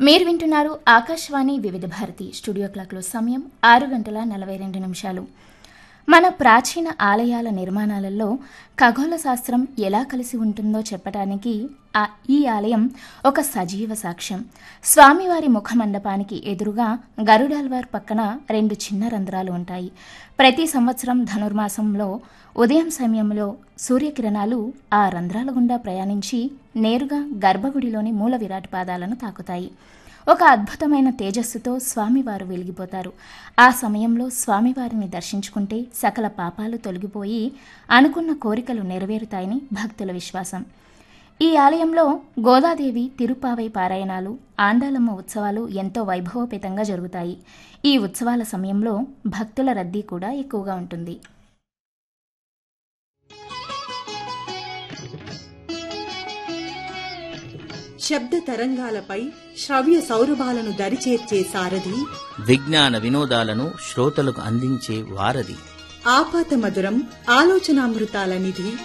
మీరు వింటున్నారు ఆకాశవాణి వివిధ భారతి స్టూడియో క్లాక్లో సమయం ఆరు గంటల నలభై రెండు నిమిషాలు మన ప్రాచీన ఆలయాల నిర్మాణాలలో ఖగోళ శాస్త్రం ఎలా కలిసి ఉంటుందో చెప్పడానికి ఆ ఈ ఆలయం ఒక సజీవ సాక్ష్యం స్వామివారి ముఖమండపానికి ఎదురుగా గరుడాల్వార్ పక్కన రెండు చిన్న రంధ్రాలు ఉంటాయి ప్రతి సంవత్సరం ధనుర్మాసంలో ఉదయం సమయంలో సూర్యకిరణాలు ఆ రంధ్రాల గుండా ప్రయాణించి నేరుగా గర్భగుడిలోని మూల విరాట్ పాదాలను తాకుతాయి ఒక అద్భుతమైన తేజస్సుతో స్వామివారు వెలిగిపోతారు ఆ సమయంలో స్వామివారిని దర్శించుకుంటే సకల పాపాలు తొలగిపోయి అనుకున్న కోరికలు నెరవేరుతాయని భక్తుల విశ్వాసం ఈ ఆలయంలో గోదాదేవి తిరుపావై పారాయణాలు ఆండాలమ్మ ఉత్సవాలు ఎంతో వైభవపేతంగా జరుగుతాయి ఈ ఉత్సవాల సమయంలో భక్తుల రద్దీ కూడా ఎక్కువగా ఉంటుంది శబ్ద తరంగాలపై శ్రవ్య సౌరభాలను దరిచేర్చే సారథి విజ్ఞాన వినోదాలను శ్రోతలకు అందించే వారధి ఆపాత మధురం ఆలోచనామృతాల నిధి